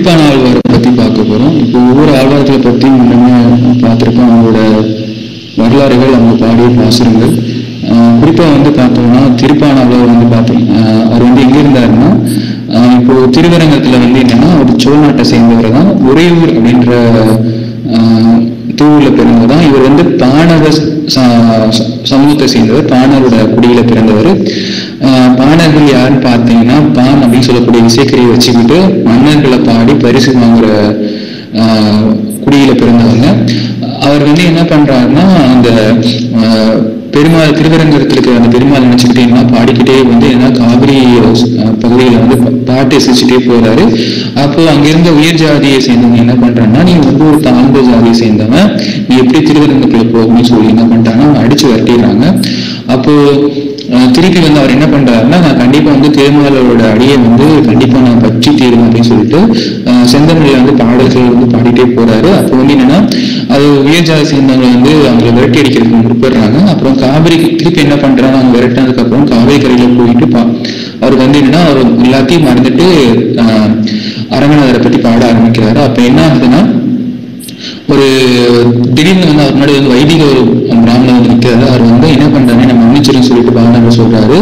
குறிப்பான ஆழ்வாரை பத்தி பார்க்க போறோம் இப்போ ஒவ்வொரு ஆழ்வார்களை பத்தி முன்னமே பார்த்திருக்கோம் அவங்களோட வரலாறுகள் அவங்க பாடிய பாசுரங்கள் ஆஹ் குறிப்பா வந்து பார்த்தோம்னா திருப்பானாழ்வார் வந்து பார்த்தீங்க ஆஹ் அவர் வந்து எங்க இருந்தாருன்னா ஆஹ் இப்போ திருவரங்கத்துல வந்து என்னன்னா அவர் சோழ நாட்டை சேர்ந்தவர் தான் உறையூர் அப்படின்ற ஆஹ் தூவுல பிறந்தவர் தான் இவர் வந்து பாணவ ச- ச- சமூகத்தை சேர்ந்தவர் பாணரோட குடியில பிறந்தவர் ஆஹ் பாணர்கள் யாருன்னு பார்த்தீங்கன்னா பான் அப்படின்னு சொல்லக்கூடிய இசைக்கருவியை வச்சுக்கிட்டு மன்னர்களை பாடி பரிசு வாங்குற ஆஹ் குடியில பிறந்தவங்க அவர் வந்து என்ன பண்றாருன்னா அந்த ஆஹ் பெருமாள் திருவரங்கத்தில் இருக்கிற அந்த பெருமாள் நினைச்சுக்கிட்டே என்ன பாடிக்கிட்டே வந்து என்ன காவிரி அஹ், பகுதியில வந்து பா- பாட்டு ரசிச்சுட்டே போறாரு அப்போ அங்கிருந்த உயர் ஜாதியை சேர்ந்தவங்க என்ன பண்றாங்கன்னா நீங்க வந்து ஒரு தாழ்ந்த ஜாதியை சேர்ந்தவன் நீ எப்படி திருவரங்கத்துல போகணும்னு சொல்லி என்ன பண்றாங்கன்னா அவங்க அடிச்சு விரட்டிடுறாங்க அப்போ அஹ், திருப்பி வந்து அவர் என்ன பண்றாருன்னா நான் கண்டிப்பா வந்து திருமாலோட அடியை வந்து கண்டிப்பா நான் பற்றி தீரும் அப்படின்னு சொல்லிட்டு அஹ், செந்தமிழ்ல வந்து பாடல்கள் வந்து பாடிட்டே போறாரு அப்போ வந்து என்னன்னா அது உயர்ஜாதி சேர்ந்தவங்க வந்து அவங்களை விரட்டி அடிக்கிறதுக்கு முற்படுறாங்க அப்புறம் காவிரி திருப்பி என்ன பண்றாங்க அவங்க விரட்டினதுக்கு அப்புறம் காவிரி கரையில போயிட்டு பா அவர் வந்து என்னன்னா அவர் எல்லாத்தையும் மறந்துட்டு ஆஹ், அரங்கநாதரை பத்தி பாட ஆரம்பிக்கிறாரு அப்ப என்ன ஆகுதுன்னா ஒரு திடீர்னு வந்து அவர் முன்னாடி வந்து வைதிக ஒரு பிராமணர் வந்து நிற்கிறாரு அவர் வந்து என்ன பண்றாரு நம்ம மன்னிச்சிருன்னு சொல்லிட்டு பாவனர் சொல்றாரு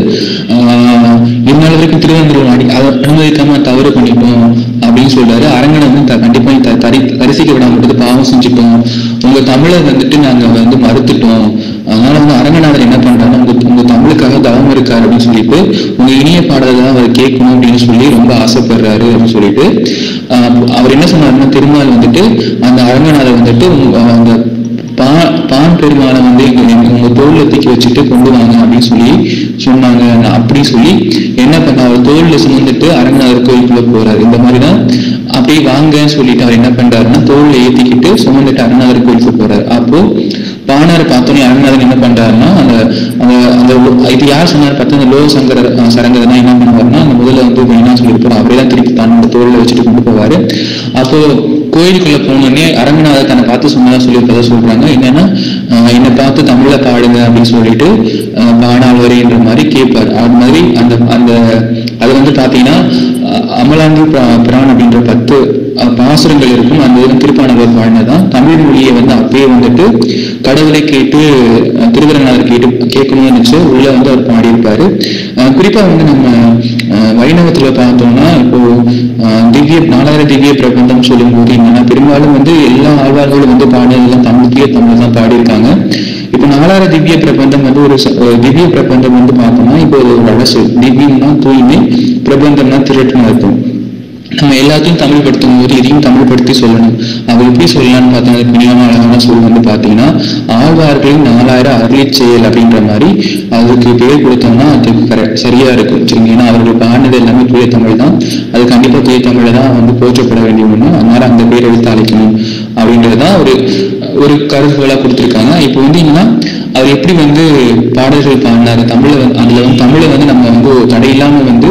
ஆஹ் இந்நாள் வரைக்கும் திருவனந்தபுரம் அடி அதை அனுமதிக்காம தவறு பண்ணிட்டோம் அப்படின்னு சொல்றாரு அரங்கனை வந்து த- கண்டிப்பா நீ த- தரி தரிசிக்க விடாம விட்டது பாவம் செஞ்சுட்டோம் உங்க தமிழை வந்துட்டு நாங்க வந்து மறுத்துட்டோம் அதனால வந்து அரங்கநாதர் என்ன பண்றாருன்னா உங்க உங்க தமிழுக்காக தவம் இருக்காரு அப்படின்னு சொல்லிட்டு உங்க இனிய பாடலை தான் அவர் கேட்கணும் அப்படின்னு சொல்லி ரொம்ப ஆசைப்படுறாரு அப்படின்னு சொல்லிட்டு ஆஹ் அவர் என்ன சொன்னாருன்னா திருமால் வந்துட்டு அந்த அரங்கநாதர் வந்துட்டு உங்க- அந்த பா பான் பெருமாளை வந்து எங்க எங்க- உங்க தோல்ல தூக்கி வச்சுட்டு கொண்டு வாங்க அப்படின்னு சொல்லி சொன்னாங்க நான் அப்படி சொல்லி என்ன பண்ண அவர் தோல்ல சுமந்துட்டு அரங்கநாதர் கோயிலுக்குள்ள போறாரு இந்த மாதிரி தான் அப்படியே வாங்கன்னு சொல்லிட்டு அவர் என்ன பண்றாருன்னா தோல்ல ஏத்திக்கிட்டு சுமந்துட்டு அரங்கநாதர் கோயிலுக்கு போறாரு அப்போ பானாரை பார்த்தோன்னே அரங்கநாதன் என்ன பண்றாருன்னா அந்த அந்த அந்த லோ- இது யார் சொன்னார் பார்த்து அந்த லோ சங்கர அஹ், சரங்கர் தான் என்ன பண்ணுவாருன்னா அந்த முதல்ல வந்து வேணாம்னு சொல்லியிருப்பாரு அவரே தான் திருப்பி தன்னோட தோல்ல வச்சுட்டு கொண்டு போவாரு அப்போ கோயிலுக்குள்ள போனோடனே அரங்கநாதர் தன்னை பார்த்து சொன்னதா சொல்லியிருப்பதா சொல்றாங்க என்னன்னா அஹ், என்னை பார்த்து தமிழ்ல பாடுங்க அப்படின்னு சொல்லிட்டு அஹ், பாணாழ்வரைன்ற மாதிரி கேட்பார் அது மாதிரி அந்த அந்த அது வந்து பாத்தீங்கன்னா அஹ், அமலாந்தி பிரா- பிரான் அப்படின்ற பத்து அஹ், பாசுரங்கள் இருக்கும் அந்த இது திருப்பாணவர் பாடினதான் தமிழ் மொழியை வந்து அப்பயே வந்துட்டு கடவுளை கேட்டு அஹ், திருவரங்கநாதர் கேட்டு கேட்கணும்னு நினைச்சு உள்ள வந்து அவர் பாடியிருப்பாரு அஹ், குறிப்பா வந்து நம்ம அஹ், வைணவத்துல பார்த்தோம்னா இப்போ அஹ், திவ்ய நாலாயிர திவ்ய பிரபந்தம் சொல்லும்போது என்னன்னா பெரும்பாலும் வந்து எல்லா ஆழ்வார்களும் வந்து பாடினதெல்லாம் தமிழ்லயே தமிழ் தான் பாடியிருக்காங்க இப்போ நாலாயிர திவ்ய பிரபந்தம் வந்து ஒரு ச- ஒரு திவ்ய பிரபந்தம் வந்து பார்த்தோம்னா இப்போ ஒரு வடசு திவ்யம்னா தூய்மை பிரபந்தம்னா திருட்டுன்னு அர்த்தம் நம்ம எல்லாத்தையும் தமிழ் படுத்தும் போது இதையும் தமிழ் படுத்தி சொல்லணும் அவர் எப்படி சொல்லலாம்னு பார்த்தா அதுக்கு மிகவும் அழகான சொல் வந்து பார்த்தீங்கன்னா ஆழ்வார்களின் நாலாயிரம் அருளிச் செயல் அப்படின்ற மாதிரி அதுக்கு பேர் கொடுத்தோம்னா அதுக்கு கரெ சரியா இருக்கும் சரிங்க ஏன்னா அவர்கள் பாடினது எல்லாமே தூய தமிழ் தான் அது கண்டிப்பா தூய தமிழை தான் வந்து போற்றப்பட வேண்டிய ஒண்ணு அதனால அந்த பேர் எடுத்து அழைக்கணும் அப்படின்றதுதான் ஒரு ஒரு கருத்துக்களா கொடுத்திருக்காங்க இப்போ வந்து என்னன்னா அவர் எப்படி வந்து பாடல்கள் பாடினாரு தமிழை வந்து அதுல வந்து தமிழை வந்து நம்ம வந்து ஒரு தடை இல்லாம வந்து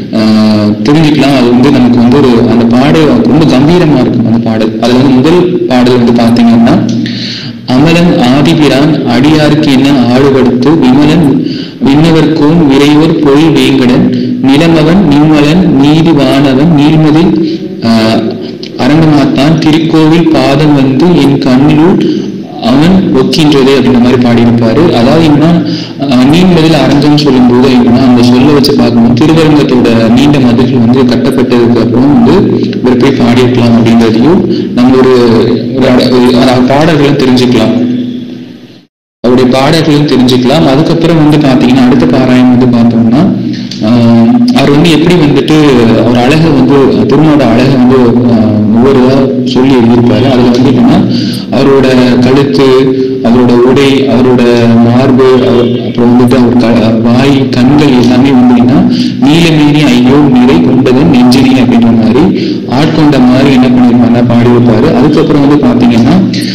ஆஹ், தெரிஞ்சுக்கலாம் அது வந்து நமக்கு வந்து ஒரு அந்த பாடல் ரொம்ப கம்பீரமா இருக்கும் அந்த பாடல் அதுல வந்து முதல் பாடல் வந்து பாத்தீங்கன்னா அமலன் ஆதிபிரான் அடியாருக்கு என்ன ஆடுபடுத்து விமலன் விண்ணவர்கோன் விரைவோர் பொய் வேங்கடன் நிலமவன் நிம்மலன் நீதிவானவன் நீள்மதில் ஆஹ், அரங்கமாத்தான் திருக்கோவில் பாதம் வந்து என் கண்ணிலுள் அவன் ஒக்கின்றது அப்படின்ற மாதிரி பாடியிருப்பாரு அதாவது என்னன்னா அஹ், நீண்மதில் அரங்கம் சொல்லும்போது என்னன்னா அந்த சொல்ல வச்சு பார்க்கும்போது திருவரங்கத்தோட நீண்ட மதில்கள் வந்து கட்டப்பட்டதுக்கு அப்புறம் வந்து இவர் போய் பாடியிருக்கலாம் அப்படின்றதையும் நம்ம ஒரு ஒரு அட- ஒரு அஹ், பாடல்களை தெரிஞ்சுக்கலாம் அவருடைய பாடல்களையும் தெரிஞ்சுக்கலாம் அதுக்கப்புறம் வந்து பாத்தீங்கன்னா அடுத்த பாராயணம் வந்து பார்த்தோம்னா ஆஹ் அவர் வந்து எப்படி வந்துட்டு அவர் அழகை வந்து திருமணோட அழகை வந்து ஆஹ் ஒவ்வொரு இதா சொல்லி எழுதியிருப்பாரு அதுல வந்து என்னன்னா அவரோட கழுத்து அவரோட உடை அவரோட மார்பு அவர் அப்புறம் வந்துட்டு அவர் க- வாய் கண்கள் எல்லாமே வந்து என்னன்னா நீலமேனி ஐயோ நிறை கொண்டது நெஞ்சினி அப்படின்ற மாதிரி ஆட்கொண்ட மாதிரி என்ன பண்ணியிருப்பாருன்னா பாடியிருப்பாரு அதுக்கப்புறம் வந்து பாத்தீங்கன்னா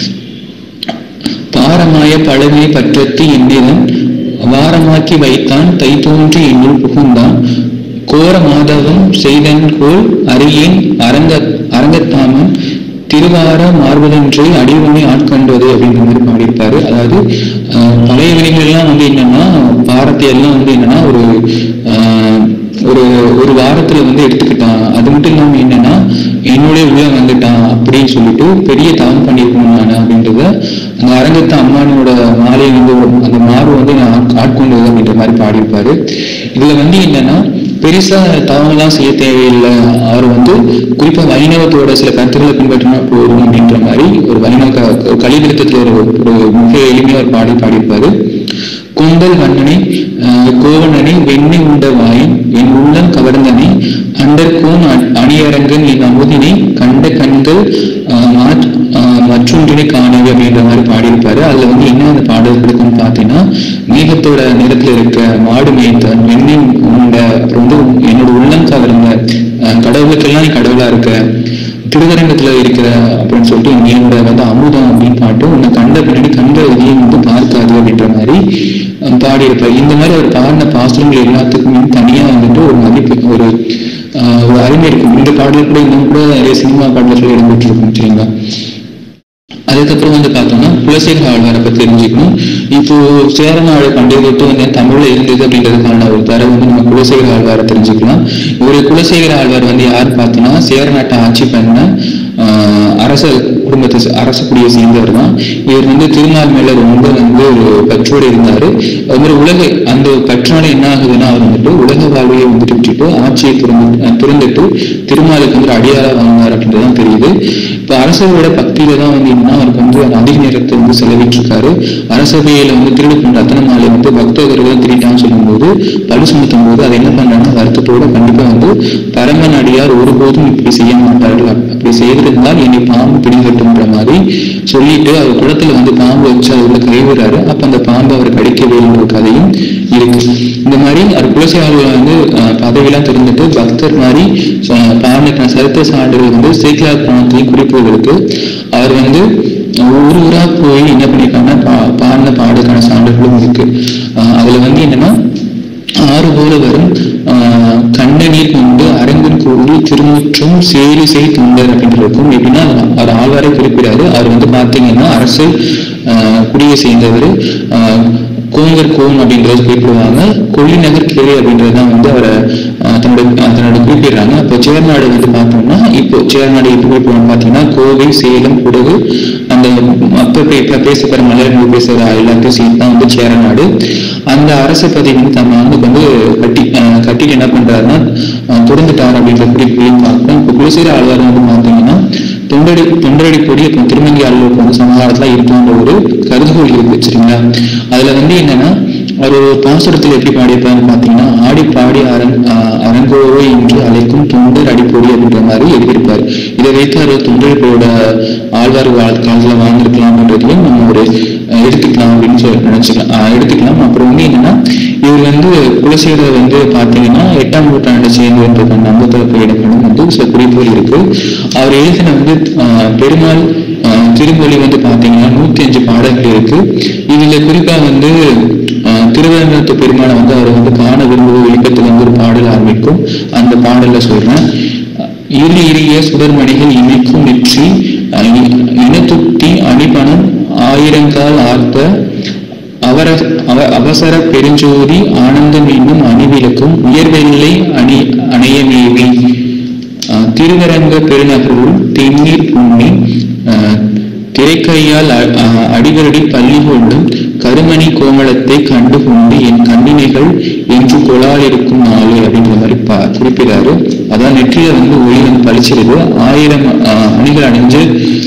பாரமாய பழமை பற்றத்தி என்னிடம் வாரமாக்கி வைத்தான் தை தோன்றி என்னுள் புகுந்தான் கோர மாதவம் செய்தன் கோல் அரியேன் அரங்க அரங்கத்தாமன் திருவார மார்பதன்றே அடிவனை ஆட்கொண்டது அப்படின்ற மாதிரி பாடியிருப்பாரு அதாவது அஹ், பழைய வினைகள் எல்லாம் வந்து என்னன்னா பாரத்தை எல்லாம் வந்து என்னன்னா ஒரு ஆஹ், ஒரு ஒரு வாரத்துல வந்து எடுத்துக்கிட்டான் அது மட்டும் இல்லாம என்னன்னா என்னுடைய உள்ள வந்துட்டான் அப்படின்னு சொல்லிட்டு பெரிய தவம் பண்ணியிருக்கணும் நான் அப்படின்றத அந்த அரங்கத்து அம்மானோட மாலையை வந்து ஒரு- அந்த மார்பு வந்து நான் ஆட்- ஆட்கொண்டது அப்படின்ற மாதிரி பாடியிருப்பாரு இதுல வந்து என்னன்னா பெருசா தவங்கெல்லாம் செய்ய தேவையில்லை அவர் வந்து குறிப்பா வைணவத்தோட சில கருத்துக்களை பின்பற்றினா போதும் அப்படின்ற மாதிரி ஒரு வைணவ க- ஒரு கலிவிருத்தத்துல ஒரு ஒரு மிக எளிமையா ஒரு பாடி பாடியிருப்பாரு கூந்தல் வண்ணனை அஹ், கோவணனை வெண்ணி உண்ட வாயின் என் உள்ளம் கவர்ந்தனை அண்டர்கோன் அ- அணியரங்கன் என் அமுதினை கண்ட கண்கள் அஹ், மாற்- அஹ், மற்றொன்றினை காணவே அப்படின்ற மாதிரி பாடியிருப்பாரு அதுல வந்து என்ன அந்த பாடல் இருக்குன்னு பார்த்தீங்கன்னா மேகத்தோட நிறத்துல இருக்க மாடு மேய்த்தன் வெண்ணி உண்ட அப்புறம் வந்து என்னோட உள்ளம் கவர்ந்த அஹ், கடவுளுக்கெல்லாம் நீ கடவுளா இருக்க திருவரங்கத்துல இருக்கிற அப்படின்னு சொல்லிட்டு என்னோட வந்து அமுதம் அப்படின்னு பாட்டு உன்னை கண்ட பின்னாடி கண்ட எதையும் வந்து பார்க்காது அப்படின்ற மாதிரி அஹ், பாடியிருப்பார் இந்த மாதிரி அவர் பாடின பாசுரங்கள் எல்லாத்துக்குமே தனியா வந்துட்டு ஒரு மதிப்பு ஒரு ஆஹ், ஒரு அருமை இருக்கும் இந்த பாடல் கூட இன்னும் கூட நிறைய சினிமா பாடல்கள் இடம்பெற்று இருக்கும் சரிங்களா அதுக்கப்புறம் வந்து பார்த்தோம்னா குலசேகர ஆழ்வாரை பத்தி தெரிஞ்சுக்கணும் இப்போ சேரநாடு பண்டைய தொட்டு வந்து தமிழ்ல இருந்தது அப்படின்றதுக்கான ஒரு தரவு வந்து நம்ம குலசேகர ஆழ்வாரை தெரிஞ்சுக்கலாம் ஒரு குலசேகர ஆழ்வார் வந்து யார் பார்த்தீங்கன்னா சேரநாட்டை ஆட்சி பண்ண ஆஹ், அரச குடும்பத்தை சே- அரச குடியை சேர்ந்தவர் தான் இவர் வந்து திருநாள் மேல ரொம்ப வந்து ஒரு பற்றோடு இருந்தாரு அது மாதிரி உலக அந்த பற்றால என்ன ஆகுதுன்னா அவர் வந்துட்டு உலக வாழ்வையை வந்துட்டு விட்டுட்டு ஆட்சியை துறந்து அஹ், துறந்துட்டு திருமாலுக்கு வந்து அடியாரா வாங்கினார் அப்படின்றதுதான் தெரியுது இப்ப அரசரோட பக்தியில தான் வந்து என்னன்னா அவருக்கு வந்து அந்த அதிக நேரத்தை வந்து செலவிட்டு இருக்காரு அரசபையில வந்து திருடு கொண்ட ரத்தனமாலை வந்து பக்தர்கள் திருட்டான்னு சொல்லும்போது பழு சுமத்தும் போது அதை என்ன பண்றாங்கன்னா வருத்தத்தோட கண்டிப்பா வந்து பரமன் அடியார் ஒருபோதும் இப்படி செய்ய மாட்டார்கள் அப்~ அப்படி செய்திருந்தால் என்னை பாம்பு பிடிக்கட்டும்ன்ற மாதிரி சொல்லிட்டு அவர் குளத்துல வந்து பாம்பு வச்சு அது உள்ள கைவிடுறாரு அப்ப அந்த பாம்பு அவர் கடிக்கவே ஒரு கதையும் இருக்கு இந்த மாதிரி அவர் குலசேகர வந்து அஹ், பதவியெல்லாம் தெரிஞ்சுட்டு பக்தர் மாதிரி அஹ், பாடின சரித்திர சான்றுகள் வந்து சேக்கிலார் புராணத்திலையும் குறிப்புகள் இருக்கு அவர் வந்து ஊர் ஊரா போய் என்ன பண்ணிருக்காங்கன்னா பா- பாடின பாடுக்கான சான்றுகளும் இருக்கு அஹ், அதுல வந்து என்னன்னா ஆறு போல வரும் ஆஹ், கண்ணநீர் கொண்டு அரங்கன் கோவில் திருமுற்றும் சேலிசை தொண்டர் அப்படின்றதுக்கும் எப்படின்னா அவர் ஆழ்வாரை குறிப்பிடாரு அவர் வந்து பாத்தீங்கன்னா அரசு ஆஹ், குடியை சேர்ந்தவர் ஆஹ், கோங்கர் கோன் அப்படின்றது குறிப்பிடுவாங்க கொள்ளிநகர் கிளை அப்படின்றது தான் வந்து அவரை ஆஹ், தன்னோட ஆஹ், தன்னோட குறிப்பிடுறாங்க அப்போ சேரநாடு வந்து பார்த்தோம்னா இப்போ சேரநாடு எப்படி குறிப்பிடுவாங்க பார்த்தீங்கன்னா கோவை சேலம் குடகு அந்த மற்ற பே- பே- பேசப்படுற மலையாளங்கள் பேசுகிற எல்லாத்தையும் சேர்த்து தான் வந்து சேரநாடு அந்த அரச பதவி வந்து தம் ஆண்டுக்கு வந்து கட்டி ஆஹ், கட்டிட்டு என்ன பண்றாருன்னா ஆஹ், துறந்துட்டார் அப்படின்ற குறிப்பையும் பார்க்கணும் இப்போ குலசேர ஆழ்வார் வந்து பார்த்தீங்கன்னா தொண்டடி தொண்டரடி கொடி அப்புறம் திருமங்கி ஆழ்வாருக்கு வந்து சமகாலத்துல இருப்பான்ற ஒரு கருதுகோள் இருக்கு சரிங்களா அதுல வந்து என்னன்னா அவர் ஒரு பாசுரத்தில் எப்படி பாடியிருப்பாருன்னு பார்த்தீங்கன்னா ஆடி பாடி அரங் ஆஹ் அரங்கோவை என்று அழைக்கும் தொண்டர் அடிப்பொடி அப்படின்ற மாதிரி எழுதியிருப்பார் இதை வைத்து அவர் தொண்டர்களோட ஆழ்வார் வாழ் காலத்தில் வாழ்ந்திருக்கலாம்ன்றதையும் நம்ம ஒரு அஹ், எடுத்துக்கலாம் அப்படின்னு சொல்லி நினைச்சுக்கலாம் ஆஹ், எடுத்துக்கலாம் அப்புறம் வந்து என்னன்னா இவர் வந்து குலசேகர் வந்து பார்த்தீங்கன்னா எட்டாம் நூற்றாண்டை சேர்ந்ததுன்ற நம்பத்தரப்பு இடங்களும் வந்து சில குறிப்புகள் இருக்கு அவர் எழுதின வந்து ஆஹ், பெருமாள் ஆஹ், திருமொழி வந்து பார்த்தீங்கன்னா நூத்தி அஞ்சு பாடல்கள் இருக்கு இதுல குறிப்பா வந்து ஆஹ், திருவேங்கடத்து பெருமாளை வந்து அவர் வந்து காண விரும்புவது வெளிப்பத்துல வந்து ஒரு பாடல் ஆரம்பிக்கும் அந்த பாடல்ல சொல்றேன் இரு இறுகிய சுடர்மணிகள் இமைக்கும் நெற்றி அஹ், இ- இனத்துட்டி அணிபணம் ஆயிரங்கால் ஆர்த்த அவர அவ- அவசர பெருஞ்சோதி ஆனந்தம் என்னும் அணிவிளக்கும் உயர்வெல்லை அணி அணையமேவி அஹ், திருவரங்க பெருநகருள் தென்னீர் பூமி அஹ், திரைக்கையால் அ- அ- அடிவரடி பள்ளி கொண்டும் கருமணி கோமளத்தை கண்டு கொண்டு என் கண்ணினைகள் என்று கொலால் இருக்கும் நாளு அப்படின்ற மாதிரி பா குறிப்பிடாரு அதான் நெற்றியில வந்து ஒளி வந்து பளிச்சிருது ஆயிரம் அஹ், அணிகள் அணிஞ்சு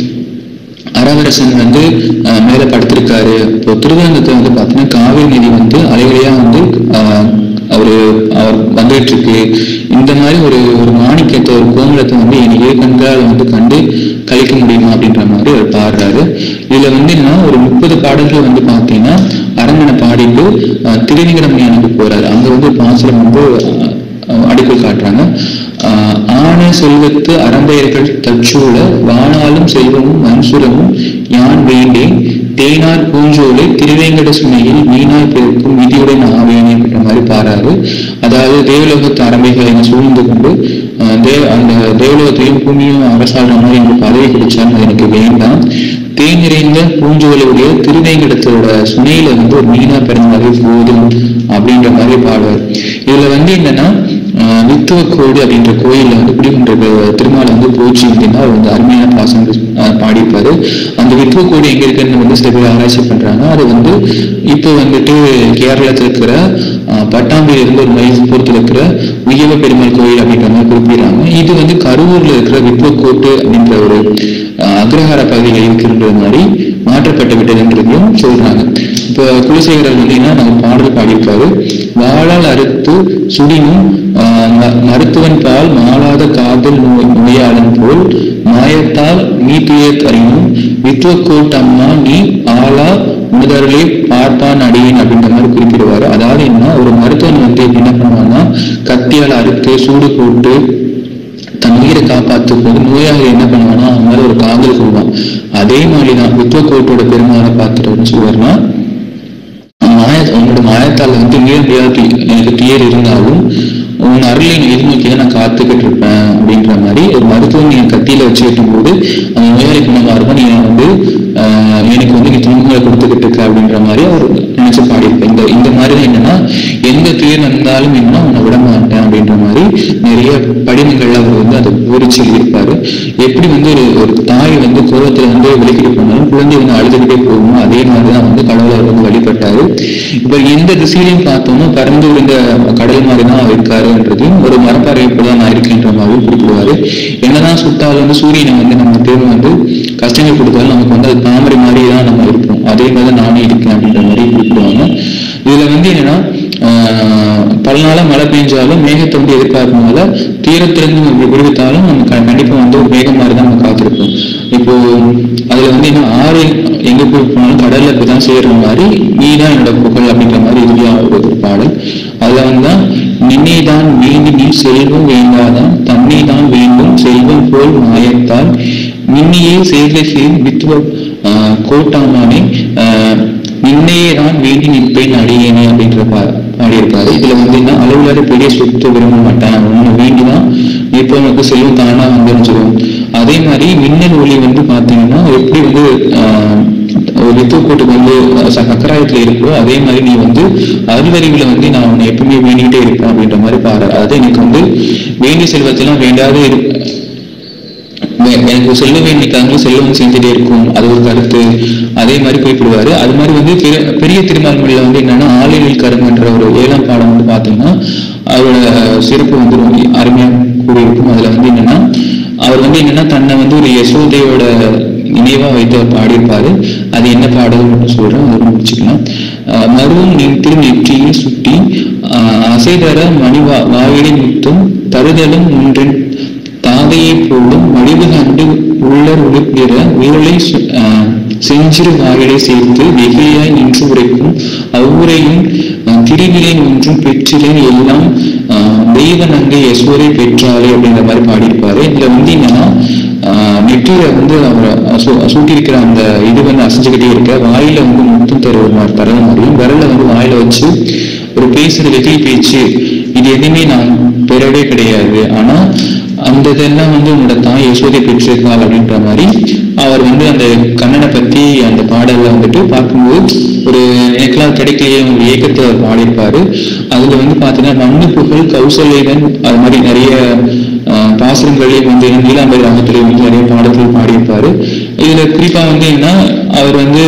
அரவரசன் வந்து அஹ், மேல படுத்திருக்காரு இப்போ திருவனந்தத்தை வந்து பார்த்தீங்கன்னா காவிரி நதி வந்து அலைகளையா வந்து அஹ், அவரு அவர் வந்துட்டு இருக்கு இந்த மாதிரி ஒரு ஒரு மாணிக்கத்தை ஒரு கோமலத்தை வந்து என் இரு கண்களால் வந்து கண்டு கழிக்க முடியுமா அப்படின்ற மாதிரி அவர் பாடுறாரு இதுல வந்து என்னன்னா ஒரு முப்பது பாடல்கள் வந்து பார்த்தீங்கன்னா அரங்கனை பாடிட்டு அஹ், திருநீரமணியானுக்கு போறாரு அங்க வந்து பாசுரம் வந்து அஹ், அஹ் அடிக்கல் காட்டுறாங்க ஆஹ் ஆன செல்வத்து அறம்பெயர்கள் தச்சூழ வானாலும் செல்வமும் மன்சுரமும் யான் வேண்டேன் தேனார் பூஞ்சோலை திருவேங்கட சுமையில் வீணாய் பிறக்கும் விதியுடன் ஆவேனே அப்படின்ற மாதிரி பாராரு அதாவது தேவலோகத்து அரம்பைகளை சூழ்ந்து கொண்டு ஆஹ் தே அந்த தேவலோகத்தையும் பூமியும் அரசாடுற மாதிரி எனக்கு பதவி கிடைச்சாலும் அது எனக்கு வேண்டாம் தேன் நிறைந்த பூஞ்சோலையுடைய திருவேங்கடத்தோட சுனையில வந்து ஒரு மீனா பிறந்தாலே போதும் அப்படின்ற மாதிரி பாடுவார் இதுல வந்து என்னன்னா ஆஹ் வித்துவக்கோடு அப்படின்ற கோயில்ல வந்து குடிகொண்ட திருமாலை வந்து போச்சு அப்படின்னா அவர் வந்து அருமையான பாசம் பாடியிருப்பாரு அந்த வித்துவக்கோடு எங்க இருக்குன்னு வந்து சில பேர் ஆராய்ச்சி பண்றாங்க அது வந்து இப்போ வந்துட்டு கேரளத்துல இருக்கிற ஆஹ் பட்டாம்பியில் இருந்து ஒரு மைல் தூரத்துல இருக்கிற உயவ பெருமாள் கோயில் அப்படின்ற மாதிரி குறிப்பிடுறாங்க இது வந்து கரூர்ல இருக்கிற வித்துவக்கோட்டு அப்படின்ற ஒரு ஆஹ் அக்ரஹார பகுதியில் இருக்கின்ற மாதிரி மாற்றப்பட்டு விட்டதுன்றதையும் சொல்றாங்க இப்போ குலசேகரர் வந்து என்ன நம்ம பாடல் பாடியிருக்காரு வாழால் அறுத்து சுடினும் ஆஹ் ம- மருத்துவன் பால் மாளாத காதல் நோய் நோயாளன் போல் மாயத்தால் நீ துயர் அறியும் வித்துவக்கோட் அம்மா நீ ஆளா முதலே பார்ப்பான் அடியேன் அப்படின்ற மாதிரி குறிப்பிடுவாரு அதாவது என்ன ஒரு மருத்துவன் வந்து என்ன பண்ணுவான்னா கத்தியால் அறுத்து சூடு போட்டு தன் உயிரை காப்பாற்றும் போது நோயாளி என்ன பண்ணுவான்னா அவன் மேல ஒரு காதல் கொள்வான் அதே மாதிரிதான் வித்வக்கோட்டோட பெருமாளை பார்த்துட்டு என்ன சொல்லுவாருன்னா மாய உன்னோட மாயத்தால் வந்து மீற முடியாத தி- எனக்கு துயர் இருந்தாலும் உன் அருளை நான் எதிர்நோக்கி தான் நான் காத்துக்கிட்டு இருப்பேன் அப்படின்ற மாதிரி ஒரு மருத்துவம் நீ கத்தியில வச்சு போது அந்த நோயாளி குணமா இருக்கும் நீ வந்து ஆஹ், எனக்கு வந்து நீ துன்பங்களை கொடுத்துக்கிட்டு இருக்க அப்படின்ற மாதிரி அவர் நினைச்சு பாடியிருப்பேன் இந்த இந்த மாதிரி தான் என்னன்னா எந்த துயர் வந்தாலும் என்ன உன்னை விட மாட்டேன் அப்படின்ற மாதிரி நிறைய படிமங்கள்ல அவர் வந்து அதை விவரிச்சு எழுதியிருப்பாரு எப்படி வந்து ஒரு ஒரு தாய் வந்து கோபத்துல வந்து வெளிக்கிட்டு போனாலும் குழந்தை வந்து அழுதுகிட்டே போகுமோ அதே மாதிரி தான் வந்து கடவுளை அவர் வந்து வழிபட்டாரு இப்ப எந்த திசையிலையும் பார்த்தோம்னா பறந்து விழுந்த கடல் மாதிரி தான் இருக்காருன்றதையும் ஒரு மரப்பாறை தான் நான் இருக்கேன்ற மாதிரி குறிப்பிடுவாரு என்னதான் சுட்டாலும் வந்து சூரியனை வந்து நம்ம தேர்வு வந்து கஷ்டங்கள் கொடுத்தாலும் நமக்கு வந்து அது தாமரை மாதிரி தான் நம்ம இருப்போம் அதே மாதிரி தான் நானே இருக்கேன் அப்படின்ற மாதிரி குறிப்பிடுவாங்க இதுல வந்து என்னன்னா ஆஹ், பல நாளா மழை பெஞ்சாலும் மேகத்தை வந்து எதிர்பார்க்கறதுனால தீரத்திலிருந்து நம்ம விடுவித்தாலும் நம்ம க- கண்டிப்பா வந்து ஒரு மேகம் மாதிரி தான் நம்ம காத்திருப்போம் இப்போ அதுல வந்து என்ன ஆறு எங்க போய் போனாலும் கடல்ல இப்படிதான் செய்யற மாதிரி நீ தான் என்னோட புகழ் அப்படின்ற மாதிரி இறுதியா ஒரு ஒரு பாடல் அதுல வந்து நின்னை தான் வேண்டி நீ செல்வம் வேண்டாதான் தன்னை தான் வேண்டும் செல்வம் போல் மாயத்தால் நின்னையே சேர்ந்த வித்துவ ஆஹ், கோட்டாமானே ஆஹ், நின்னையே தான் வேண்டி நிற்பேன் அடியேனே அப்படின்ற பா பாடியிருக்காரு இதுல வந்து என்ன அளவில்லாத பெரிய சொத்து விரும்ப மாட்டேன் உன்னை வேண்டிதான் நிற்பவனுக்கு செல்வம் தானா வந்துன்னு சொல்லுவோம் அதே மாதிரி மின்னல் ஒளி வந்து பாத்தீங்கன்னா எப்படி வந்து ஆஹ், ஒரு வித்துக்கூட்டுக்கு வந்து ச- சக்கராயத்துல இருக்கோ அதே மாதிரி நீ வந்து அறிவறிவுல வந்து நான் உன்னை எப்பவுமே வேண்டிக்கிட்டே இருப்பேன் அப்படின்ற மாதிரி பாரு அதாவது எனக்கு வந்து வேண்டிய செல்வத்தெல்லாம் வேண்டாத இரு வே- எனக்கு செல்ல வேண்டிக்காங்க செல்வம் செஞ்சுட்டே இருக்கும் அது ஒரு கருத்து அதே மாதிரி குறிப்பிடுவாரு அது மாதிரி வந்து பெரிய பெரிய திருமால் மொழியில வந்து என்னன்னா ஆளினில் கருங்கன்ற ஒரு ஏழாம் பாடம் வந்து பாத்தீங்கன்னா அவரோட சிறப்பு வந்து ரொம்ப அருமையா கூறியிருக்கும் அதுல வந்து என்னன்னா அவர் வந்து என்னன்னா தன்னை வந்து ஒரு யசோதையோட நினைவா வைத்து அவர் பாடியிருப்பாரு அது என்ன பாடல் மட்டும் சொல்றேன் அதை முடிச்சுக்கலாம் ஆஹ் மருவும் நின் திருநெற்றியில் சுட்டி ஆஹ் அசைதர மணி வா வாயிலை முத்தும் தருதலும் ஒன்றின் தாதையை போலும் வடிவு கண்டு உள்ளர் உடுப்பிற உருளை சு- ஆஹ் செஞ்சிறு வாயிலை சேர்த்து வெகுளியாய் நின்று உரைக்கும் அவ்வுரையும் ஆஹ் திருவிலை ஒன்றும் பெற்றிலேன் எல்லாம் ஆஹ் தெய்வ நங்கை யசோரை பெற்றாலே அப்படின்ற மாதிரி பாடியிருப்பாரு இதுல வந்து என்னன்னா ஆஹ் நெற்றியில வந்து அவர் சூ- சூட்டியிருக்கிற அந்த இது வந்து அசைஞ்சுக்கிட்டே இருக்க வாயில வந்து முத்தம் தருவது மாதிரி தரது மாதிரியும் விரல வந்து வாயில வச்சு ஒரு பேசுற வெகுளி பேச்சு இது எதுவுமே நான் பெறவே கிடையாது ஆனா அந்த இதெல்லாம் வந்து உன்னோட தாய் யசோதை பெற்றிருக்காள் அப்படின்ற மாதிரி அவர் வந்து அந்த கண்ணனை பத்தி அந்த பாடல்ல வந்துட்டு பார்க்கும்போது ஒரு எனக்கெல்லாம் கிடைக்கலையே ஒரு ஏக்கத்தை அவர் பாடியிருப்பாரு அதுல வந்து பாத்தீங்கன்னா மண்ணு புகழ் கௌசல்யன் அது மாதிரி நிறைய ஆஹ், பாசுரங்களையும் வந்து நீலாம்பரி ராகத்திலே வந்து நிறைய பாடல்கள் பாடியிருப்பாரு இதுல குறிப்பா வந்து என்ன அவர் வந்து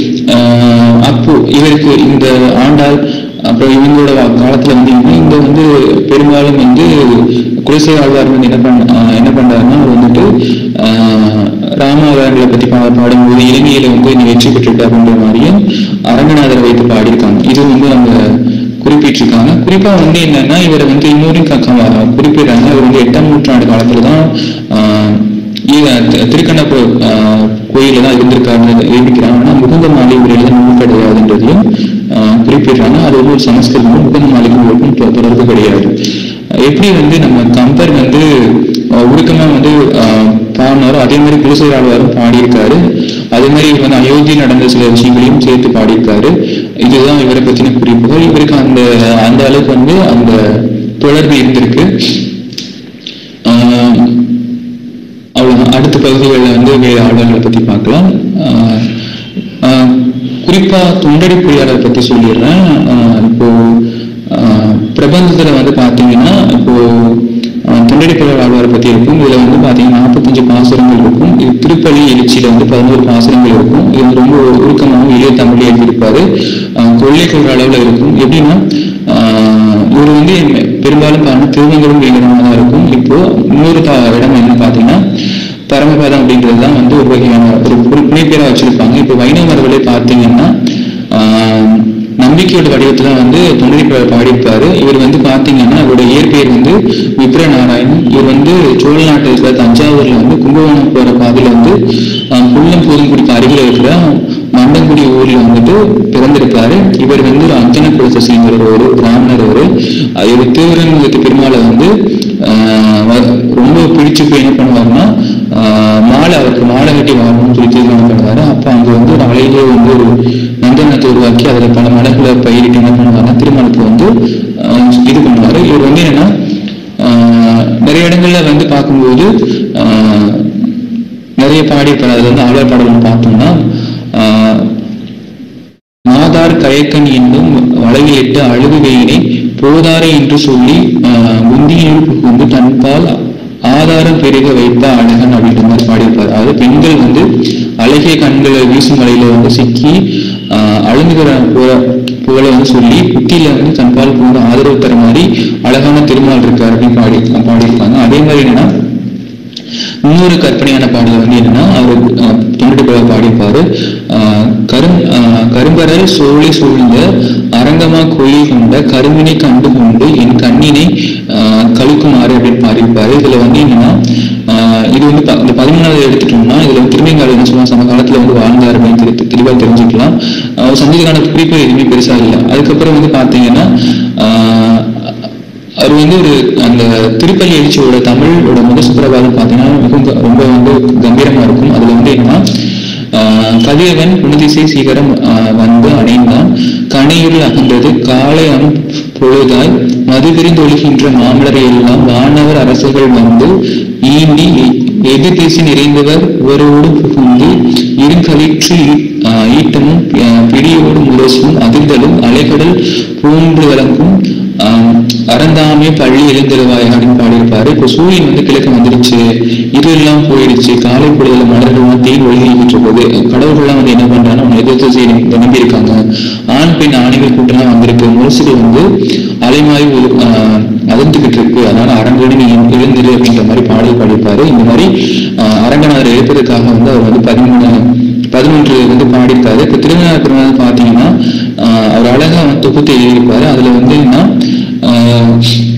ஆஹ், அப்போ இவருக்கு இந்த ஆண்டாள் அப்புறம் இவங்களோட காலத்துல வந்து என்ன, இந்த வந்து பெரும்பாலும் வந்து குலசை ஆழ்வார் வந்து என்ன பண்ண ஆஹ் என்ன பண்றாருன்னா அவர் வந்துட்டு ஆஹ் ராமாவரங்களை பத்தி பா பாடும்போது இலங்கையில வந்து நீ வெற்றி பெற்றுட்ட அப்படின்ற மாதிரியும் அரங்கநாதரை வைத்து பாடியிருக்காங்க இது வந்து நம்ம குறிப்பிட்டிருக்காங்க குறிப்பா வந்து என்னன்னா இவரை வந்து இன்னொரு க- க- குறிப்பிடுறாங்க இவர் வந்து எட்டாம் நூற்றாண்டு காலத்துல தான் ஆஹ் ஈ- தி- திருக்கண்ணப்ப ஆஹ் கோயில்ல தான் இருந்திருக்காருன்னு எழுதிக்கிறாங்க ஆனா முகுந்த மாலை ஒரு எழுத நூல் கிடையாதுன்றதையும் ஆஹ் குறிப்பிடுறாங்க அது வந்து ஒரு சமஸ்கிருதமும் முகுந்த மாலைக்கும் தொ- தொடர்பு கிடையாது எப்படி வந்து நம்ம கம்பர் வந்து ஆஹ் உருக்கமா வந்து ஆஹ் பாடினாரோ அதே மாதிரி குலசேகர ஆழ்வாரும் பாடியிருக்காரு அதே மாதிரி இவர் வந்து அயோத்தியில் நடந்த சில விஷயங்களையும் சேர்த்து பாடியிருக்காரு இதுதான் இவரை பத்தின குறிப்புகள் இவருக்கு அந்த அந்த அளவுக்கு வந்து அந்த தொடர்பு இருந்திருக்கு ஆஹ் அவ்வளவுதான் அடுத்த பகுதிகளில் வந்து வேறு ஆளுநர்களை பத்தி பார்க்கலாம் ஆஹ் குறிப்பா தொண்டடி பொறியாளர் பத்தி சொல்லிடுறேன் ஆஹ் இப்போ ஆஹ் பிரபந்தத்துல வந்து பாத்தீங்கன்னா இப்போ ஆஹ் தொண்டடி பொறியாளர் ஆழ்வாரை பத்தி இருக்கும் இதுல வந்து பாத்தீங்கன்னா நாற்பத்தஞ்சு பாசுரங்கள் இருக்கும் இது திருப்பலி எழுச்சியில வந்து பதினோரு பாசுரங்கள் இருக்கும் இது வந்து ரொம்ப உருக்கமாகவும் எளிய தமிழ் எழுதியிருப்பாரு ஆஹ் கொள்ளை கொள்ற அளவுல இருக்கும் எப்படின்னா ஆஹ் இவர் வந்து பெரும்பாலும் பாருங்க திருமங்கலம் வேங்கடமா தான் இருக்கும் இப்போ இன்னொரு தா- இடம் என்னன்னு பாத்தீங்கன்னா பரமபதம் அப்படின்றது தான் வந்து ஒரு வகையான ஒரு புனை- புனைப்பேரா வச்சிருப்பாங்க இப்போ வைணவர்களை பார்த்தீங்கன்னா ஆஹ், நம்பிக்கையோட வடிவத்துல வந்து தொண்டை பாடியிருப்பாரு இவர் வந்து பாத்தீங்கன்னா அவரோட இயற்பெயர் வந்து விப்ர நாராயணன் இவர் வந்து சோழ நாட்டில் இருக்கிற தஞ்சாவூர்ல வந்து கும்பகோணம் போற பாதையில வந்து ஆஹ், புல்லம் போதுங்குடிக்கு அருகில் இருக்கிற மண்டங்குடி ஊர்ல வந்துட்டு பிறந்திருக்காரு இவர் வந்து ஒரு அஞ்சன குலத்தை சேர்ந்த ஒரு பிராமணர் ஒரு இவர் திருவரங்கத்து பெருமாளை வந்து ஆஹ், வ- ரொம்ப பிடிச்சு போய் என்ன பண்ணுவாருன்னா ஆஹ், மாலை அவருக்கு மாலை கட்டி வாங்கணும்னு சொல்லி தீர்மானம் பண்ணுவாரு அப்ப அங்க வந்து ஒரு அலையிலே வந்து ஒரு நந்தனத்தை உருவாக்கி அதுல பல மலைகளை பயிரிட்டு என்ன பண்ணுவாருன்னா திருமணத்தை வந்து ஆஹ், இது பண்ணுவாரு இவர் வந்து என்னன்னா ஆஹ், நிறைய இடங்கள்ல வந்து பார்க்கும்போது ஆஹ், நிறைய பாடியிருப்பார் அதுல வந்து ஆழ்வார் பாடல் பார்த்தோம்னா ஆஹ், மாதார் கயக்கன் என்னும் வளைவிலிட்டு அழுது வெயினை போதாரை என்று சொல்லி ஆஹ், முந்தியில் புகுந்து தன்பால் ஆதாரம் பெருக வைத்த அழகன் அப்படின்ற மாதிரி பாடியிருப்பார் அதாவது பெண்கள் வந்து அழகிய கண்களை வீசும் மலையில வந்து சிக்கி ஆஹ், அழுந்துகிற புக- புகழை வந்து சொல்லி புத்தியில வந்து தன்பால் புகுந்து ஆதரவு தர மாதிரி அழகான திருமால் இருக்கார் அப்படின்னு பாடி பாடியிருப்பாங்க அதே மாதிரி என்னன்னா இன்னொரு கற்பனையான பாடல் வந்து என்னன்னா அவர் தொண்டடி பாட பாடியிருப்பாரு ஆஹ் கரும் ஆஹ் கரும்பரல் சோழி சூழ்ந்த அரங்கமா கோயில் கொண்ட கரும்பினை கண்டு கொண்டு என் கண்ணினை ஆஹ் கழுக்குமாறு அப்படின்னு பாடியிருப்பாரு இதுல வந்து என்னன்னா ஆஹ் இது வந்து ப- இந்த பதிமூணாவது எடுத்துட்டோம்னா இதுல வந்து திரும்பிங்கால என்ன சொல்லுவாங்க சம காலத்துல வந்து வாழ்ந்தார் அப்படின்னு தெரி- தெளிவா தெரிஞ்சுக்கலாம் ஆஹ் சங்கீதக்கான குறிப்பு எதுவுமே பெருசா இல்லை அதுக்கப்புறம் வந்து பாத்தீங்கன்னா ஆஹ் அவர் வந்து ஒரு அந்த திருப்பள்ளி எழுச்சியோட தமிழோட முத சுப்பிரபாதம் பார்த்தீங்கன்னா மிகவும் க- ரொம்ப வந்து கம்பீரமா இருக்கும் அதுல வந்து என்னன்னா ஆஹ் கதிரவன் புனிதிசை சீகரம் ஆஹ் வந்து அணைந்தான் கணையுள் அகன்றது காலை அம் பொழுதாய் மது விரிந்தொழுகின்ற மாமலரை எல்லாம் வானவர் அரசுகள் வந்து ஈண்டி எ- எதிர் பேசி நிறைந்தவர் ஒருவோடு புகுந்து இருங்களிற்று ஈ- ஆஹ் ஈட்டமும் ஆஹ் பிடியோடு முரசும் அதிர்தலும் அலைகடல் பூன்று வழங்கும் ஆஹ் அறந்தாமே பள்ளி எழுந்திருவாய் அப்படின்னு பாடியிருப்பாரு இப்போ சூரியன் வந்து கிழக்கு வந்துருச்சு இது எல்லாம் போயிடுச்சு காலை பொழுதுல மலர்கள்லாம் தேன் ஒழுகிட்டு போது கடவுள்லாம் வந்து என்ன பண்றாங்கன்னா அவங்க எதிர்த்து செய்ய நம்பி இருக்காங்க ஆண் பெண் ஆணைகள் கூட்டம்லாம் வந்திருக்கு முரசுகள் வந்து அலைமாறி ஒரு, ஆஹ், அதிர்ந்துகிட்டு இருக்கு அதனால அரங்கடி நீ எழுந்திரு அப்படின்ற மாதிரி பாடல் பாடியிருப்பாரு இந்த மாதிரி ஆஹ், அரங்கநாதர் எழுப்பதற்காக வந்து அவர் வந்து பதிமூணு பதினொன்று வந்து பாடியிருக்காரு இப்போ திருநாள் பார்த்தீங்கன்னா ஆஹ், அவர் அழகா வந்து தொகுத்து எழுதியிருப்பாரு அதுல வந்து என்ன ஆஹ்,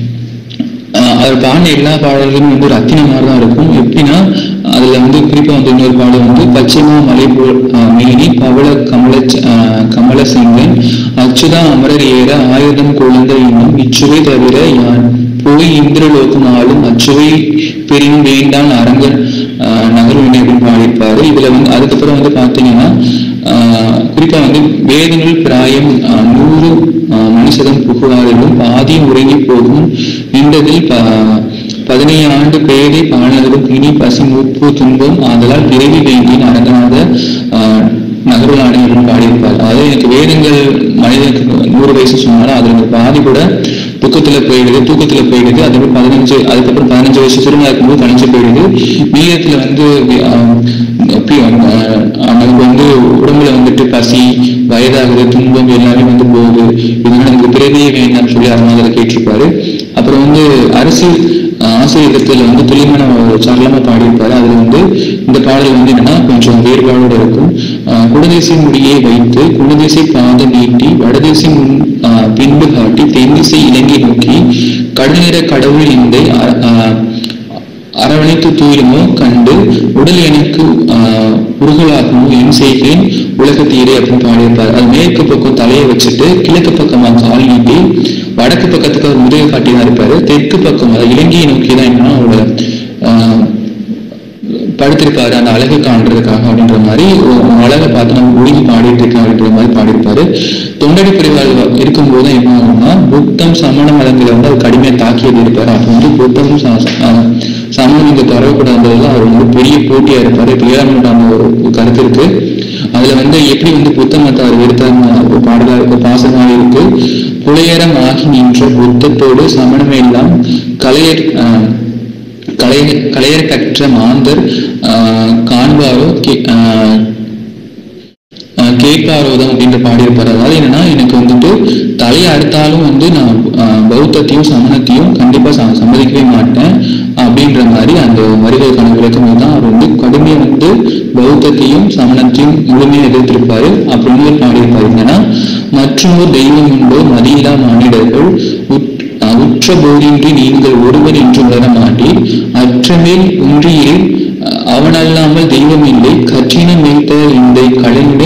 ஆஹ் அவர் பாடின எல்லா பாடல்களும் வந்து ஒரு அத்தின மாதிரி தான் இருக்கும் எப்படின்னா அதுல வந்து குறிப்பா வந்து இன்னொரு பாடல் வந்து பச்சைமா மலை போல் ஆஹ் மேனி பவள கமல ஆஹ் கமல செங்கன் அச்சுதா அமரர் ஏற ஆயுதம் குழந்தை இன்னும் இச்சுவை தவிர யான் போய் இந்திரலோகம் ஆளும் அச்சுவை பெரின் வேண்டான் அரங்கன் ஆஹ் நகர்வினை அப்படின்னு பாடியிருப்பாரு இதுல வந்து அதுக்கப்புறம் வந்து பாத்தீங்கன்னா ஆஹ் குறிப்பா வந்து வேதனுள் பிராயம் ஆஹ் நூறு ஆஹ் மனுஷதம் புகுவாரிலும் பாதி உறங்கி போகும் நின்றதில் ப- பதினைந்து ஆண்டு பேதை பாழனதும் இனி பசி மூப்பு துன்பம் ஆதலால் பிறவி வேண்டியின் அரங்கநாத ஆஹ் நகருள் ஆணையர்கள் பாடியிருப்பார் அதாவது எனக்கு வேதங்கள் மனிதனுக்கு நூறு வயசு சொன்னாலும் அதுல எனக்கு பாதி கூட துக்கத்துல போயிடுது தூக்கத்துல போயிடுது அதுக்கப்புறம் பதினஞ்சு அதுக்கப்புறம் பதினஞ்சு வயசு சிறுமி இருக்கும்போது கழிஞ்சு போயிடுது மீதத்துல வந்து ஆஹ் பி- ஆஹ் நமக்கு வந்து உடம்புல வந்துட்டு பசி வயதாகுது துன்பம் எல்லாமே வந்து போகுது இதனால நமக்கு பிறவியே வேண்டாம்னு சொல்லி அருணாதரை கேட்டிருப்பாரு அப்புறம் வந்து அரசியல் ஆஹ் ஆசிரியத்துல வந்து துளிமான சரளமா பாடியிருப்பாரு அதுல வந்து இந்த பாடல் வந்து என்னன்னா கொஞ்சம் வேறுபாடோட இருக்கும் ஆஹ் குடதிசை முடியை வைத்து குடதிசை பாதம் நீட்டி வடதிசை முன் ஆஹ் பின்பு காட்டி தென்திசை இலங்கை நோக்கி கடுநிற கடவுள் இந்த அரவணைத்து தூயமோ கண்டு உடல் எனக்கு ஆஹ், உருகலாகுமோ என் செய்கிறேன் உலகத்தீரே அப்படின்னு பாடியிருப்பார் அது மேற்கு பக்கம் தலையை வச்சுட்டு கிழக்கு பக்கமா கால் நீட்டி வடக்கு பக்கத்துக்கு அவர் முதுகை காட்டி தான் இருப்பாரு தெற்கு பக்கம் அதாவது இலங்கையை நோக்கி தான் என்னன்னா அவரோட ஆஹ், படுத்திருப்பாரு அந்த அழகை காண்றதுக்காக அப்படின்ற மாதிரி ஒரு அழகை பார்த்து நம்ம ஒழுங்கி பாடிட்டு இருக்கேன் அப்படின்ற மாதிரி பாடியிருப்பாரு தொண்டடி பிரிவால் இருக்கும்போது என்ன ஆகும்னா புத்தம் சமண மதங்களை வந்து அவர் கடுமையா தாக்கியது இருப்பாரு அப்போ வந்து புத்தமும் ச- ஆஹ் சமணம் இங்க தரக்கூடாதுல அவர் வந்து பெரிய போட்டியா இருப்பாரு இப்ப ஏழாம் நூற்றாண்டு ஒரு கருத்து இருக்கு அதுல வந்து எப்படி வந்து புத்தமத்தை அவர் எடுத்த ஒரு பாடலா இருக்கு பாசமா இருக்கு புலையரம் ஆகி நின்ற புத்தத்தோடு சமணமெல்லாம் கலையர் ஆஹ், கலைய கலையர் கற்ற மாந்தர் ஆஹ், காண்பாரோ கே- ஆஹ், ஆஹ் கேட்பாரோதம் அப்படின்ற பாடியிருப்பார் அதாவது என்னன்னா எனக்கு வந்துட்டு தலையை அறுத்தாலும் வந்து நான் ஆஹ் பௌத்தத்தையும் சமணத்தையும் கண்டிப்பா ச- சம்மதிக்கவே மாட்டேன் அப்படின்ற மாதிரி அந்த வரிகளுக்கான விளக்கம் தான் அவர் வந்து கடுமையா வந்து பௌத்தத்தையும் சமணத்தையும் முழுமையா எதிர்த்திருப்பாரு அப்படின்னு பாடியிருப்பாரு என்னன்னா மற்றொரு தெய்வம் உண்டோ மதியில்லா மானிடர்கள் உட்- ஆஹ் உற்ற போதின்றி நீங்கள் ஒருவர் என்று உணர மாட்டீர் அற்றமேல் ஒன்றியில் அஹ் அவனல்லாமல் தெய்வம் இல்லை கற்றினம் வைத்த இந்த கலைஞனை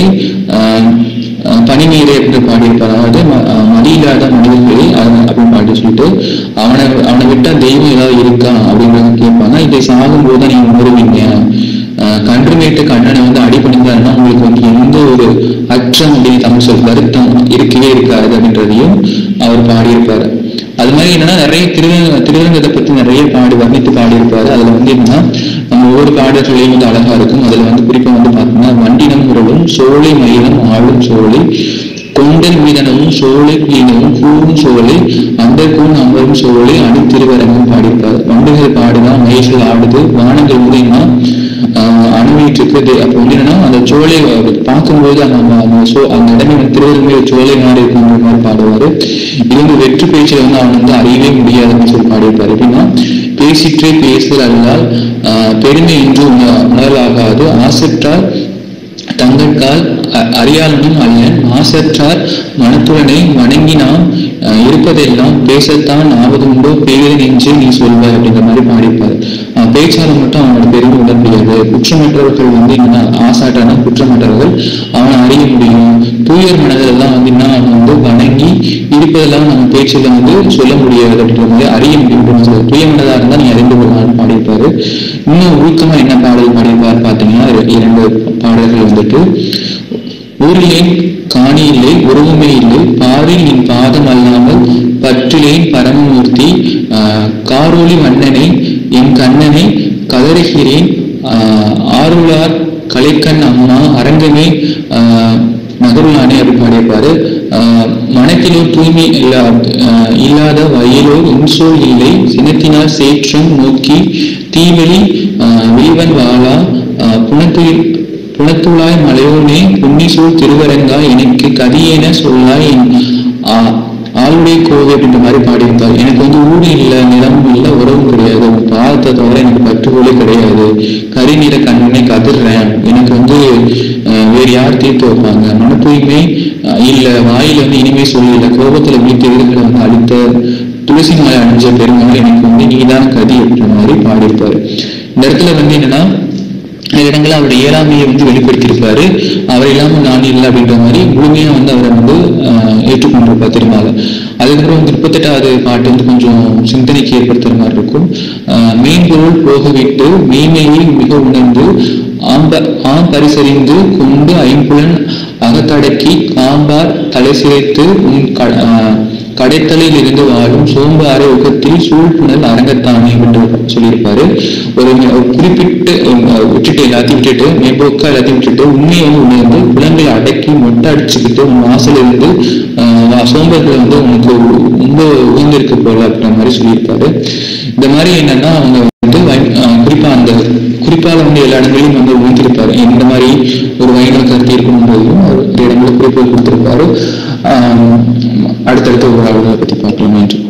பனிநீரை என்று பாடியிருப்பார் அதாவது ம- அஹ் மடியில்லாத மனிதர்களை அவன் அப்படின்னு பாடி சொல்லிட்டு அவனை அவனை விட்டா தெய்வம் ஏதாவது இருக்கா அப்படின்றத கேட்பாங்க இதை சாகும்போது தான் நீங்க உணருவீங்க அஹ் கன்றுமேட்டு கண்ணனை வந்து அடிபணிந்தாருன்னா உங்களுக்கு வந்து எந்த ஒரு அச்சம் அப்படின்னு தமிழ் சொல் வருத்தம் இருக்கவே இருக்காது அப்படின்றதையும் அவர் பாடியிருப்பாரு அது மாதிரி என்னன்னா நிறைய திரு திருவரங்கத்தை பத்தி நிறைய பாடி வர்ணித்து பாடியிருப்பாரு அதுல வந்து என்னன்னா நம்ம ஒவ்வொரு பாடல்களையும் வந்து அழகா இருக்கும் அதுல வந்து குறிப்பா வந்து பார்த்தீங்கன்னா வண்டினம் உருளும் சோலை மயிலும் ஆளும் சோலை கொண்டல் மீதனமும் சோலை மீனவும் கூறும் சோலை அந்த கூண் அமரும் சோலை அணி திருவரங்கம் பாடியிருப்பாரு வண்டுகள் பாடுதான் மயில்கள் ஆடுது வானங்கள் உதயமா அணுவிட்டு இருக்குது அப்போ வந்து என்னன்னா அந்த சோலை பார்க்கும்போது அந்த அந்த- அந்த சோ அந்த இடமே வந்து திருவள்ளுமே சோலை மாதிரி இருக்குன்ற மாதிரி பாடுவாரு இது வந்து வெற்றி பேச்சில் வந்து அவன் வந்து அறியவே முடியாது அப்படின்னு சொல்லி பாடியிருப்பாரு எப்படின்னா பேசிற்றே பேசுதல் அல்லால் ஆஹ், பெருமை என்று உண- உணரலாகாது ஆசற்றால் தங்கட்கால் அ- அறியாளனும் அல்லன் மாசற்றார் மனத்துடனே வணங்கி நாம் அஹ், இருப்பதெல்லாம் பேசத்தான் ஆவதுண்டோ பேரு நெஞ்சு நீ சொல்வாய் அப்படின்ற மாதிரி பாடிப்பாரு அஹ், பேச்சால மட்டும் அவனோட பெருமை உணர முடியாது குற்றமற்றவர்கள் வந்து என்ன ஆசாட்டான குற்றமற்றவர்கள் அவனை அறிய முடியும் தூயர் மனதெல்லாம் வந்து என்ன அவன் வந்து வணங்கி இருப்பதெல்லாம் நம்ம பேச்சுல வந்து சொல்ல முடியாது அப்படின்ற மாதிரி அறிய முடியும் அப்படின்னு சொல்லி தூய மனதா இருந்தா நீ அறிந்து கொள்ளலாம்னு பாடியிருப்பாரு இன்னும் ஊக்கமா என்ன பாடல் பாடியிருப்பாரு பாத்தீங்கன்னா இர- இரண்டு பாடல்கள் வந்துட்டு ஊரிலேன் காணியிலே உருவமே இல்லை பாரில் நின் பாதம் அல்லாமல் பற்றிலேன் பரமமூர்த்தி ஆஹ், காரோலி மன்னனை என் கண்ணனை கதறுகிறேன் ஆஹ், ஆருளார் கலைக்கண் அம்மா அரங்கமே ஆஹ், நகருளானே அப்படி பாடியிருப்பாரு ஆஹ், மனத்திலோ தூய்மை இல்லா ஆஹ், இல்லாத வயலோ இன்சோல் இல்லை சினத்தினால் சேற்றம் நோக்கி தீவெளி ஆஹ், வீவன் வாழா ஆஹ், புனத்துயில் புனத்துளாய் மலையோனே புன்னிசூழ் திருவரங்கா எனக்கு கதியென சொல்லாய் என் ஆ- ஆளுடைய கோவை அப்படின்ற மாதிரி பாடியிருப்பார் எனக்கு வந்து ஊடு இல்லை நிலமும் இல்லை உறவும் கிடையாது உன் பாதத்தை தவிர எனக்கு பற்றுகோலே கிடையாது கரிநீர கண்ணனை கதிர்றேன் எனக்கு வந்து அஹ், வேறு யார் தீர்த்து வைப்பாங்க மன தூய்மை அஹ், இல்ல வாயில வந்து இனிமே சொல்லல கோபத்துல வீட்டு எதிர்களை வந்து அழித்த துளசி மாலை அணிஞ்ச பெருமாள் எனக்கு வந்து நீதான் கதி அப்படின்ற மாதிரி பாடியிருப்பாரு இந்த இடத்துல வந்து என்னன்னா சில இடங்கள்ல அவருடைய இயலாமையை வந்து வெளிப்படுத்தியிருப்பாரு அவர் இல்லாம நான் இல்லை அப்படின்ற மாதிரி முழுமையா வந்து அவரை வந்து ஆஹ், ஏற்றுக்கொண்டிருப்பார் திருமால அதுக்கப்புறம் வந்து முப்பத்தெட்டாவது பாட்டு வந்து கொஞ்சம் சிந்தனைக்கு ஏற்படுத்துற மாதிரி இருக்கும் ஆஹ், மெய்ப்பொருள் போக விட்டு மெய்மையை மிக உணர்ந்து ஆம்ப ஆம் பரிசறிந்து கொண்டு ஐம்புலன் அகத்தடக்கி காம்பார் தலை சிரைத்து உன் க- ஆஹ், கடைத்தலையில் இருந்து வாழும் சோம்பாறை உகத்தில் சூழ்புணல் அரங்கத்தானே என்று சொல்லியிருப்பாரு ஒரு மி- ஒரு குறிப்பிட்டு அஹ், விட்டுட்டு எல்லாத்தையும் விட்டுட்டு மேம்போக்கா எல்லாத்தையும் விட்டுட்டு உண்மையை வந்து உணர்ந்து புலங்களை அடக்கி மொட்டை அடிச்சுக்கிட்டு உன் வாசல் இருந்து ஆஹ், வா- சோம்பேறிகள் வந்து உனக்கு ரொம்ப உயர்ந்திருக்கு போல அப்படின்ற மாதிரி சொல்லியிருப்பாரு இந்த மாதிரி என்னன்னா அவங்க வந்து வை- ஆஹ், குறிப்பா அந்த குறிப்பால வந்து எல்லா இடங்களையும் வந்து உணர்த்திருப்பாரு இந்த மாதிரி ஒரு வைணவ கருத்து இருக்கணுன்றதையும் அவர் இடங்களை குறிப்பு கொடுத்திருப்பாரு ஆஹ், அடுத்தடுத்த ஒரு ஆளுகளை பத்தி பார்க்கலாம் என்று